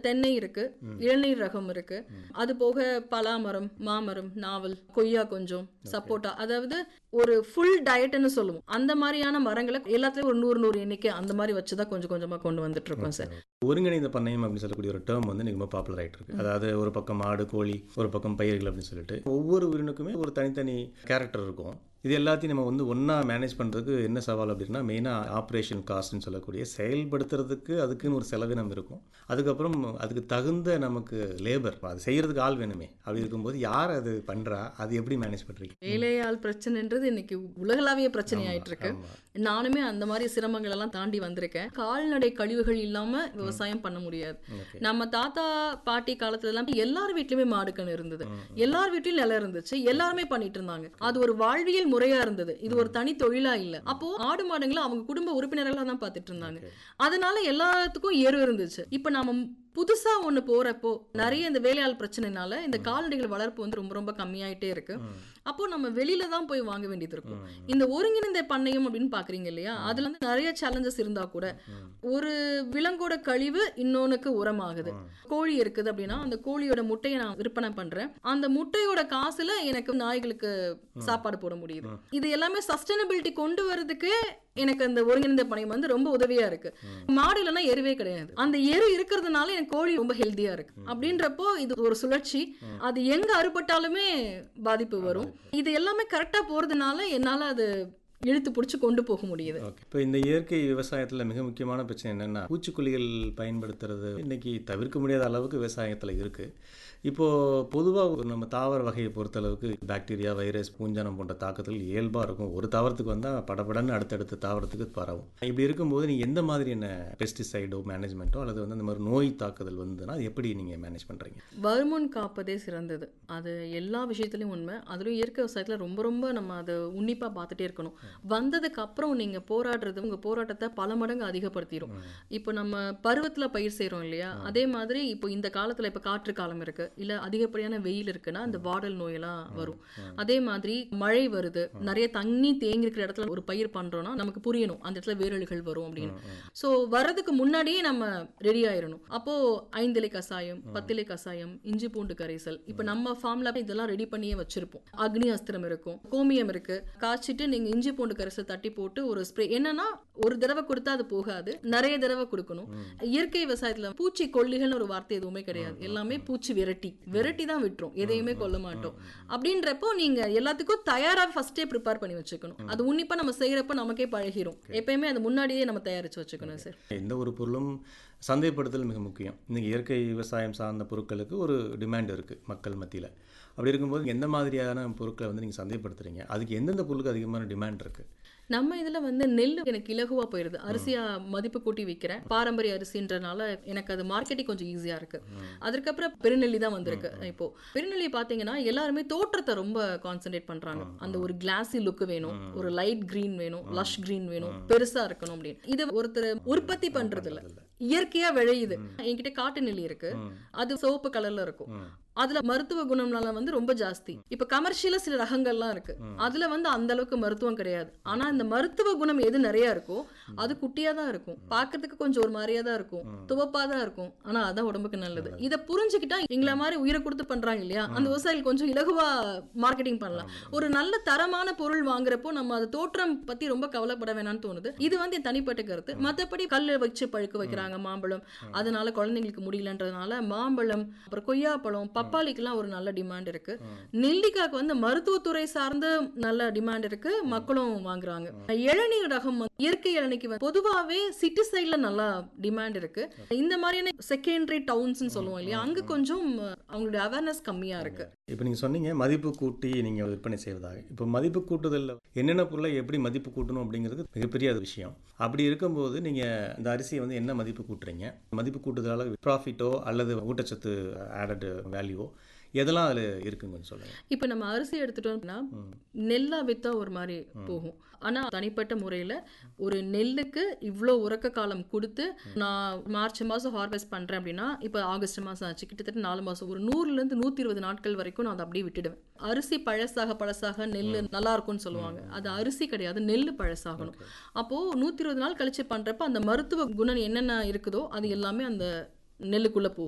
தென்னை இருக்கு இளநீர் ரகம் இருக்கு அது போக பலாமரம் மாமரம் நாவல் கொய்யா கொஞ்சம் சப்போட்டா அதாவது ஒரு ஃபுல் டயட்னு சொல்லுவோம் அந்த மாதிரியான மரங்களை எல்லாத்துலயும் ஒரு நூறு நூறு எண்ணிக்கை அந்த மாதிரி வச்சுதான் கொஞ்சம் கொஞ்சமா கொண்டு வந்துட்டு இருக்கோம் சார் ஒருங்கிணைந்த பண்ணையம் அப்படின்னு சொல்லக்கூடிய ஒரு டேர்ம் வந்து இன்னைக்கு ரொம்ப பாப்புலர் ஆயிட்டு இருக்கு அதாவது ஒரு பக்கம் மாடு கோழி ஒரு பக்கம் பயிர்கள் அப்படின்னு சொல்லிட்டு ஒவ்வொரு உயிரினுக்குமே ஒரு தனித்தனி கேரக்டர் இருக்கும் இது எல்லாத்தையும் நம்ம வந்து ஒன்றா மேனேஜ் பண்ணுறதுக்கு என்ன சவால் அப்படின்னா மெயினாக ஆப்ரேஷன் காஸ்ட்னு சொல்லக்கூடிய செயல்படுத்துறதுக்கு அதுக்குன்னு ஒரு செலவினம் இருக்கும் அதுக்கப்புறம் அதுக்கு தகுந்த நமக்கு லேபர் அது செய்யறதுக்கு ஆள் வேணுமே அப்படி இருக்கும்போது யார் அது பண்ணுறா அது எப்படி மேனேஜ் பண்ணுறீங்க வேலையாள் பிரச்சனைன்றது இன்னைக்கு உலகளாவிய பிரச்சனை ஆயிட்டு இருக்கு ஆமா. நானுமே அந்த மாதிரி சிரமங்கள் எல்லாம் தாண்டி வந்திருக்கேன் கால்நடை கழிவுகள் இல்லாம விவசாயம் பண்ண முடியாது ஓகே நம்ம தாத்தா பாட்டி காலத்துல எல்லாம் எல்லார் வீட்லயுமே மாடுக்கண் இருந்தது எல்லார் வீட்லயும் நிலம் இருந்துச்சு எல்லாருமே பண்ணிட்டு இருந்தாங்க அது ஒரு வாழ்வியல் முறையா இருந்தது இது ஒரு தனி தொழிலா இல்ல அப்போ ஆடு மாடுங்களை அவங்க குடும்ப உறுப்பினர்களா தான் பார்த்துட்டு இருந்தாங்க அதனால எல்லாத்துக்கும் ஏறு இருந்துச்சு இப்ப நாம புதுசா ஒண்ணு போறப்போ நிறைய இந்த வேலையாள் பிரச்சனைனால இந்த கால்நடைகள் வளர்ப்பு வந்து ரொம்ப ரொம்ப கம்மியாயிட்டே இருக்கு அப்போ நம்ம வெளியில தான் போய் வாங்க வேண்டியது இருக்கும் இந்த ஒருங்கிணைந்த பண்ணையம் அப்படின்னு பாக்குறீங்க இல்லையா அதுல வந்து நிறைய சேலஞ்சஸ் இருந்தா கூட ஒரு விலங்கோட கழிவு இன்னொன்னுக்கு உரமாகுது கோழி இருக்குது அப்படின்னா அந்த கோழியோட முட்டையை நான் விற்பனை பண்றேன் அந்த முட்டையோட காசுல எனக்கு நாய்களுக்கு சாப்பாடு போட முடியுது இது எல்லாமே சஸ்டைனபிலிட்டி கொண்டு வரதுக்கு எனக்கு அந்த ஒருங்கிணைந்த பணையம் வந்து ரொம்ப உதவியா இருக்கு மாடு இல்லைன்னா எருவே கிடையாது அந்த எரு இருக்கிறதுனால எனக்கு கோழி ரொம்ப ஹெல்தியா இருக்கு அப்படின்றப்போ இது ஒரு சுழற்சி அது எங்க அறுபட்டாலுமே பாதிப்பு வரும் இது எல்லாமே கரெக்டா போறதுனால என்னால அது இழுத்து பிடிச்சி கொண்டு போக முடியுது ஓகே இப்போ இந்த இயற்கை விவசாயத்தில் மிக முக்கியமான பிரச்சனை என்னென்னா பூச்சிக்கொல்லிகள் பயன்படுத்துறது இன்னைக்கு தவிர்க்க முடியாத அளவுக்கு விவசாயத்தில் இருக்குது இப்போது பொதுவாக நம்ம தாவர வகையை பொறுத்தளவுக்கு பாக்டீரியா வைரஸ் பூஞ்சானம் போன்ற தாக்குதல் இயல்பாக இருக்கும் ஒரு தாவரத்துக்கு வந்தால் படபடன்னு அடுத்தடுத்த தாவரத்துக்கு பரவும் இப்படி இருக்கும்போது நீங்கள் எந்த மாதிரியான பெஸ்டிசைடோ மேனேஜ்மெண்ட்டோ அல்லது வந்து அந்த மாதிரி நோய் தாக்குதல் வந்ததுன்னா அது எப்படி நீங்கள் மேனேஜ் பண்ணுறீங்க வருமுன் காப்பதே சிறந்தது அது எல்லா விஷயத்துலையும் உண்மை அதுலயும் இயற்கை விவசாயத்துல ரொம்ப ரொம்ப நம்ம அதை உன்னிப்பா பார்த்துட்டே இருக்கணும் வந்ததுக்கு அப்புறம் நீங்க போராடுறது உங்க போராட்டத்தை பல மடங்கு அதிகப்படுத்திடும் இப்போ நம்ம பருவத்துல பயிர் செய்றோம் இல்லையா அதே மாதிரி இப்போ இந்த காலத்துல இப்ப காற்று காலம் இருக்கு இல்ல அதிகப்படியான வெயில் இருக்குன்னா இந்த வாடல் நோயெல்லாம் வரும் அதே மாதிரி மழை வருது நிறைய தண்ணி தேங்கி இருக்கிற இடத்துல ஒரு பயிர் பண்றோம்னா நமக்கு புரியணும் அந்த இடத்துல வேரல்கள் வரும் அப்படின்னு சோ வர்றதுக்கு முன்னாடியே நம்ம ரெடி ஆயிரணும் அப்போ ஐந்திலை கசாயம் பத்திலை கசாயம் இஞ்சி பூண்டு கரைசல் இப்போ நம்ம ஃபார்ம்ல இதெல்லாம் ரெடி பண்ணியே வச்சிருப்போம் அக்னி அஸ்திரம் இருக்கும் கோமியம் இருக்கு காய்ச்சிட்டு நீங்க இஞ்சி பூண்டு கரைசல் தட்டி போட்டு ஒரு ஸ்ப்ரே என்னன்னா ஒரு தடவை கொடுத்தா அது போகாது நிறைய தடவை கொடுக்கணும் இயற்கை விவசாயத்துல பூச்சி கொல்லிகள்னு ஒரு வார்த்தை எதுவுமே கிடையாது எல்லாமே பூச்சி விரட்டி விரட்டி தான் விட்டுரும் எதையுமே கொல்ல மாட்டோம் அப்படின்றப்போ நீங்க எல்லாத்துக்கும் தயாரா ஃபர்ஸ்டே ப்ரிப்பேர் பண்ணி வச்சுக்கணும் அது உன்னிப்பா நம்ம செய்யறப்ப நமக்கே பழகிரும் எப்பயுமே அது முன்னாடியே நம்ம தயாரிச்சு வச்சுக்கணும் சார் எந்த ஒரு பொருளும் சந்தைப்படுத்தல் மிக முக்கியம் இன்னைக்கு இயற்கை விவசாயம் சார்ந்த பொருட்களுக்கு ஒரு டிமாண்ட் இருக்குது மக்கள் மத்தியில் அப்படி இருக்கும்போது எந்த மாதிரியான பொருட்களை வந்து நீங்கள் சந்தைப்படுத்துறீங்க அதுக்கு எந்தெந்த பொருளுக்கு அதிகமான டிமாண்ட் இருக்குது நம்ம இதுல வந்து நெல் எனக்கு இலகுவா போயிருது அரிசியா மதிப்பு கூட்டி விற்கிறேன் பாரம்பரிய அரிசின்றனால எனக்கு அது மார்க்கெட்டிங் கொஞ்சம் ஈஸியா இருக்கு அதுக்கப்புறம் பெருநெல்லி தான் வந்திருக்கு இப்போ பெருநெல்லி பாத்தீங்கன்னா எல்லாருமே தோற்றத்தை ரொம்ப கான்சென்ட்ரேட் பண்றாங்க அந்த ஒரு கிளாஸி லுக் வேணும் ஒரு லைட் கிரீன் வேணும் லஷ் கிரீன் வேணும் பெருசா இருக்கணும் அப்படின்னு இது ஒருத்தர் உற்பத்தி பண்றது இல்ல இயற்கையா விளையுது என்கிட்ட காட்டு நெல்லி இருக்கு அது சிவப்பு கலர்ல இருக்கும் அதுல மருத்துவ குணம்னால வந்து ரொம்ப ஜாஸ்தி இப்ப கமர்ஷியலா சில ரகங்கள்லாம் இருக்கு அதுல வந்து அந்த அளவுக்கு மருத்துவம் கிடையாது ஆனா இந்த மருத்துவ குணம் எது நிறைய இருக்கோ அது குட்டியா தான் இருக்கும் பாக்குறதுக்கு கொஞ்சம் ஒரு மாதிரியா தான் இருக்கும் துவப்பா தான் இருக்கும் ஆனா அதான் உடம்புக்கு நல்லது இத புரிஞ்சுக்கிட்டா எங்களை மாதிரி உயிரை கொடுத்து பண்றாங்க இல்லையா அந்த விவசாயிகள் கொஞ்சம் இலகுவா மார்க்கெட்டிங் பண்ணலாம் ஒரு நல்ல தரமான பொருள் வாங்குறப்போ நம்ம அது தோற்றம் பத்தி ரொம்ப கவலைப்பட வேணாம்னு தோணுது இது வந்து என் தனிப்பட்ட கருத்து மத்தபடி கல்லு வச்சு பழுக்க வைக்கிறாங்க மாம்பழம் அதனால குழந்தைங்களுக்கு முடியலன்றதுனால மாம்பழம் அப்புறம் கொய்யாப்பழம் பப்பாளிக்கெல்லாம் ஒரு நல்ல டிமாண்ட் இருக்கு நெல்லிக்காய்க்கு வந்து மருத்துவத்துறை சார்ந்த நல்ல டிமாண்ட் இருக்கு மக்களும் வாங்குறாங்க இளநீர் ரகம் வந்து இயற்கை இளநிக்கு வந்து பொதுவாவே சிட்டி சைட்ல நல்லா டிமாண்ட் இருக்கு இந்த மாதிரியான செகண்டரி டவுன்ஸ்னு சொல்லுவோம் இல்லையா அங்க கொஞ்சம் அவங்களுடைய அவேர்னஸ் கம்மியா இருக்கு இப்போ நீங்கள் சொன்னீங்க மதிப்பு கூட்டி நீங்கள் விற்பனை செய்வதாக இப்போ மதிப்பு கூட்டுதலில் என்னென்ன பொருளை எப்படி மதிப்பு கூட்டணும் அப்படிங்கிறது மிகப்பெரிய அது விஷயம் அப்படி இருக்கும்போது நீங்கள் இந்த அரிசியை வந்து என்ன மதிப்பு கூட்டுறீங்க மதிப்பு கூட்டுதலால் ப்ராஃபிட்டோ அல்லது ஊட்டச்சத்து ஆடட் வேல்யூவோ எதெல்லாம் அதில் இருக்குன்னு கொஞ்சம் சொல்லுங்கள் இப்ப நம்ம அரிசி எடுத்துட்டோம்னா நெல்லா வித்தா ஒரு மாதிரி போகும் ஆனா தனிப்பட்ட முறையில ஒரு நெல்லுக்கு இவ்ளோ உறக்க காலம் கொடுத்து நான் மார்ச் மாசம் ஹார்வெஸ்ட் பண்றேன் அப்படின்னா இப்ப ஆகஸ்ட் மாசம் ஆச்சு கிட்டத்தட்ட நாலு மாசம் ஒரு நூறுல இருந்து நூத்தி இருபது நாட்கள் வரைக்கும் நான் அதை அப்படியே விட்டுடுவேன் அரிசி பழசாக பழசாக நெல் நல்லா இருக்கும்னு சொல்லுவாங்க அது அரிசி கிடையாது நெல் பழசாகணும் அப்போ நூத்தி இருபது நாள் கழிச்சு பண்றப்ப அந்த மருத்துவ குணம் என்னென்ன இருக்குதோ அது எல்லாமே அந்த நெல்லுக்குள்ள போகும்